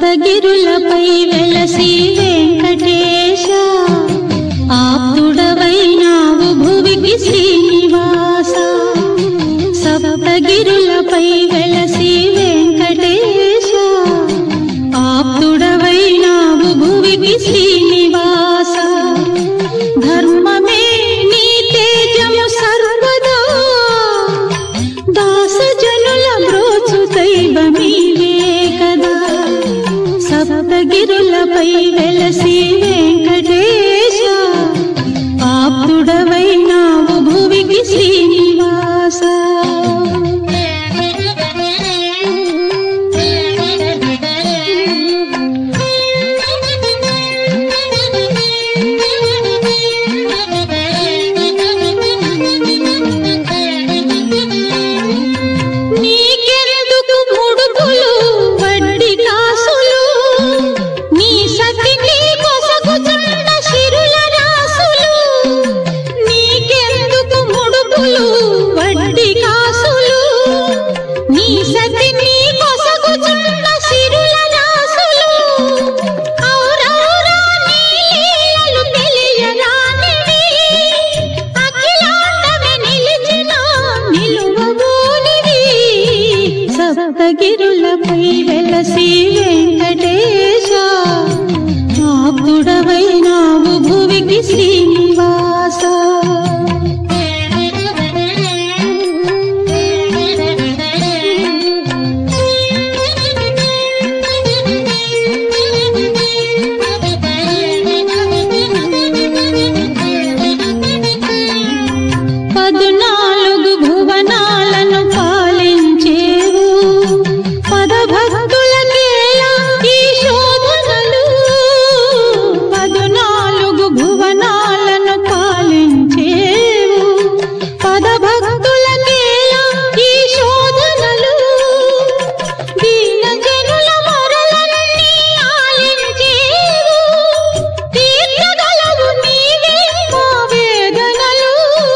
సప్తగిరులపై వెలసి వెంకటేశ ఆప్తుడవైనావు భువికి శ్రీనివాస సప్తగిరులపై వెలసి వెంకటేశ ఆప్తుడవైనావు భువికి శ్రీనివాస ధర్మమే నీ తేజము సర్వదా దాస జనుల బ్రోచు దైవమీవే కదా సప్తగిరులపై వెలసి వెంకటేశ ఆప్తుడవైనావు భువికి శ్రీనివాస నీకెందుకు ముడుపులు వడ్డీ కాసులు నీ సతిని కొసగుచున్న సిరుల రాసులు నీకెందుకు ముడుపులు వడ్డీ కాసులు నీ సతిని కొసగుచున్న సిరుల రాసులు ఔరౌరా నీ లీలలు తెలియరానివి అఖిలాండమే నిలిచిన నిలువగోనివి సప్తగిరులపై వెలసి వెంకటేశ ఆప్తుడవైనావు భువికి శ్రీనివాస పదునాలుగు భువనాలను పాలించేవు పదభక్తులకేలా ఈ శోధనలు పదునాలుగు భువనాలను పాలించేవు పదభక్తులకేలా ఈ శోధనలు దీన జనుల మొరలన్నీ ఆలించేవు తీర్చగలవు నీవే మా వేదనలు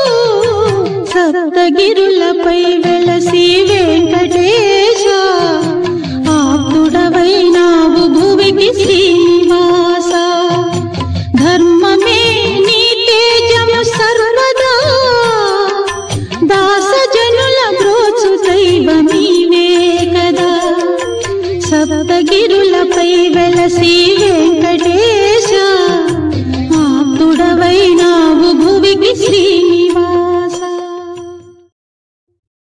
సప్తగిరులపై వెలసి వెంకటేశ ఆప్తుడవైనావు భువికి శ్రీనివాస ధర్మమే నీ తేజము సర్వదా దాస జనుల బ్రోచు దైవమీవే కదా సప్తగిరులపై వెలసి వెంకటేశ